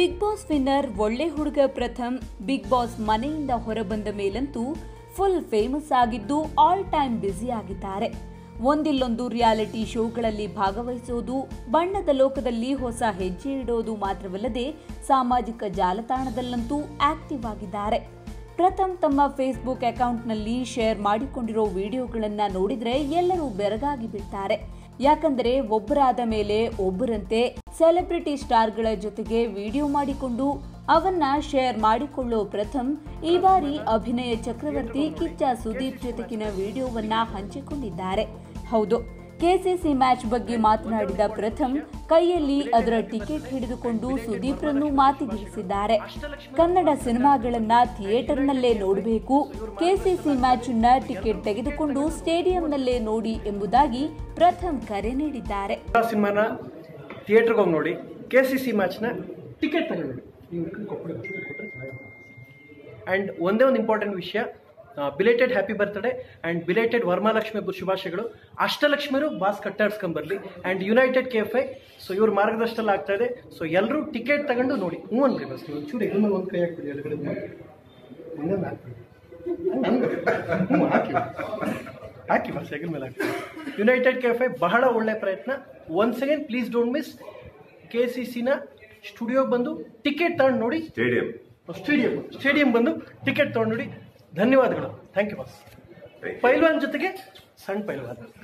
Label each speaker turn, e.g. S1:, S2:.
S1: big boss winner ಒಳ್ಳೆ ಹುಡುಗ ಪ್ರಥಮ್ big boss ಮನೆಯಿಂದ ಹೊರಬಂದ ಮೇಲಂತೂ ಫುಲ್ ಫೇಮಸ್ ಆಗಿದ್ದು ಆಲ್ ಟೈಮ್ ಬ್ಯುಸಿ ಆಗಿದ್ದಾರೆ ಒಂದಿಲ್ಲೊಂದು ರಿಯಾಲಿಟಿ ಶೋಗಳಲ್ಲಿ ಭಾಗವಹಿಸೋದು ಬಣ್ಣದ ಲೋಕದಲ್ಲಿ ಹೊಸ ಹೆಜ್ಜೆ ಇಡೋದು ಮಾತ್ರವಲ್ಲದೆ ಸಾಮಾಜಿಕ ಜಾಲತಾಣದಲ್ಲಂತೂ ಆಕ್ಟಿವ್ ಆಗಿದ್ದಾರೆ ಪ್ರಥಮ್ ತಮ್ಮ ಫೇಸ್ಬುಕ್ ಅಕೌಂಟ್ನಲ್ಲಿ ಶೇರ್ ಮಾಡಿಕೊಂಡಿರೋ ವಿಡಿಯೋಗಳನ್ನ ನೋಡಿದ್ರೆ ಎಲ್ಲರೂ ಬೆರಗಾಗಿ ಬಿಡ್ತಾರೆ ಯಾಕಂದರೆ ಒಬ್ಬರಾದ ಮೇಲೆ ಒಬ್ಬರಂತೆ ಸೆಲೆಬ್ರಿಟಿ ಸ್ಟಾರ್ಗಳ ಜೊತೆಗೆ ವಿಡಿಯೋ ಮಾಡಿಕೊಂಡು ಅವನ್ನ ಶೇರ್ ಮಾಡಿಕೊಳ್ಳೋ ಪ್ರಥಮ್ ಈ ಬಾರಿ ಅಭಿನಯ ಚಕ್ರವರ್ತಿ ಕಿಚ್ಚ ಸುದೀಪ್ ಜೊತೆಗಿನ ವಿಡಿಯೋವನ್ನ ಹಂಚಿಕೊಂಡಿದ್ದಾರೆ ಹೌದು ಕೆಸಿಸಿ ಮ್ಯಾಚ್ ಬಗ್ಗೆ ಮಾತನಾಡಿದ ಪ್ರಥಮ್ ಕೈಯಲ್ಲಿ ಅದರ ಟಿಕೆಟ್ ಹಿಡಿದುಕೊಂಡು ಸುದೀಪ್ರನ್ನು ಮಾತಿಗಿಳಿಸಿದ್ದಾರೆ ಕನ್ನಡ ಸಿನಿಮಾಗಳನ್ನ ಥಿಯೇಟರ್ನಲ್ಲೇ ನೋಡಬೇಕು ಕೆಸಿಸಿ ಮ್ಯಾಚ್ ನ ಟಿಕೆಟ್ ತೆಗೆದುಕೊಂಡು ಸ್ಟೇಡಿಯಂನಲ್ಲೇ ನೋಡಿ ಎಂಬುದಾಗಿ ಪ್ರಥಮ್ ಕರೆ ನೀಡಿದ್ದಾರೆ
S2: ಆ ಸಿನಿಮಾನ ಥಿಯೇಟ್ರಿಗೆ ಹೋಗಿ ನೋಡಿ ಕೆ ಸಿ ಸಿ ಮ್ಯಾಚ್ನ ಟಿಕೆಟ್ ತಗೊಂಡು ಆ್ಯಂಡ್ ಒಂದೇ ಒಂದು ಇಂಪಾರ್ಟೆಂಟ್ ವಿಷಯ belated happy birthday and belated Varamahalakshmi ಹಬ್ಬದ ಶುಭಾಶಯಗಳು ಅಷ್ಟಲಕ್ಷ್ಮಿಯರು ಬಾಸ್ ಕಟ್ಟಾಡ್ಸ್ಕೊಂಬರ್ಲಿ and united K F I so ಇವ್ರ ಮಾರ್ಗದರ್ಶನದಲ್ಲಿ ಆಗ್ತಾ ಇದೆ ಸೊ ಎಲ್ಲರೂ ಟಿಕೆಟ್ ತಗೊಂಡು ನೋಡಿ ಹ್ಞೂ ಅನ್ಬಿಡಿ ಬಸ್ ನೀವು ಚೂರು ಇನ್ನೊಂದು ಒಂದು ಕೈ ಹಾಕ್ಬಿಡಿ ಎಡಗಡೆ ಇನ್ನೊಂದು ಹಾಕ್ಬಿಡಿ ಹಂಗೆ ಹ್ಞೂ ಹಾಕಿ ಹಾಕಿ ಬಸ್ ಹೆಗಲ ಮೇಲೆ ಹಾಕಿ ಯುನೈಟೆಡ್ ಕೆಫೆ ಬಹಳ ಒಳ್ಳೆ ಪ್ರಯತ್ನ once again please don't miss K C ಸಿನ ಸ್ಟುಡಿಯೋಗೆ ಬಂದು ಟಿಕೆಟ್ ತಗೊಂಡು ನೋಡಿ
S3: ಸ್ಟೇಡಿಯಂ
S2: ಸ್ಟೇಡಿಯಂ ಸ್ಟೇಡಿಯಂ ಬಂದು ಟಿಕೆಟ್ ತಗೊಂಡು ನೋಡಿ ಧನ್ಯವಾದಗಳು ಥ್ಯಾಂಕ್ ಯು ಬಾಸ್ ಪೈಲ್ವಾನ್ ಜೊತೆಗೆ ಸಣ್ಣ ಪೈಲ್ವಾನ್